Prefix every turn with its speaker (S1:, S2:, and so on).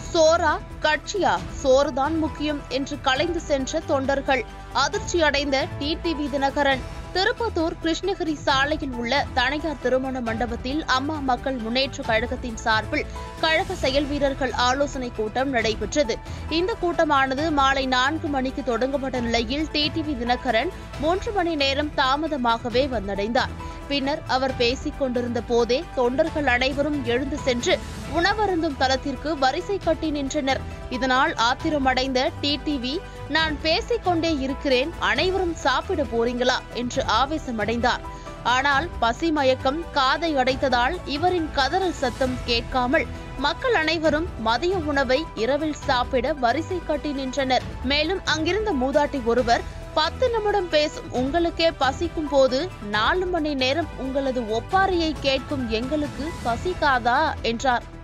S1: சோரா கட்சியா சோறுதான் முக்கியம் என்று கலைந்து சென்ற தொண்டர்கள் அதிர்ச்சியடைந்த டிடிவி தினகரன் திருப்பத்தூர் கிருஷ்ணகிரி சாலையில் உள்ள தனியார் திருமண மண்டபத்தில் அம்மா மக்கள் முன்னேற்ற கழகத்தின் சார்பில் கழக செயல் வீரர்கள் ஆலோசனை கூட்டம் நடைபெற்றது இந்த கூட்டமானது மாலை நான்கு மணிக்கு தொடங்கப்பட்ட நிலையில் டிடிவி தினகரன் மூன்று மணி நேரம் தாமதமாகவே வந்தடைந்தார் பின்னர் அவர் பேசிக் கொண்டிருந்த போதே தொண்டர்கள் அனைவரும் எழுந்து சென்று உணவருந்தும் தளத்திற்கு வரிசை கட்டி நின்றனர் இதனால் ஆத்திரமடைந்த டிடிவி நான் பேசிக்கொண்டே இருக்கிறேன் அனைவரும் சாப்பிட போறீங்களா என்று ஆவேசமடைந்தார் ஆனால் பசி மயக்கம் காதை அடைத்ததால் இவரின் கதறல் சத்தம் கேட்காமல் மக்கள் அனைவரும் மதிய உணவை இரவில் சாப்பிட வரிசை கட்டி நின்றனர் மேலும் அங்கிருந்த மூதாட்டி ஒருவர் பத்து நிமிடம் பேசும் உங்களுக்கே பசிக்கும் போது நாலு மணி நேரம் உங்களது ஒப்பாரியை கேட்கும் எங்களுக்கு பசிக்காதா என்றார்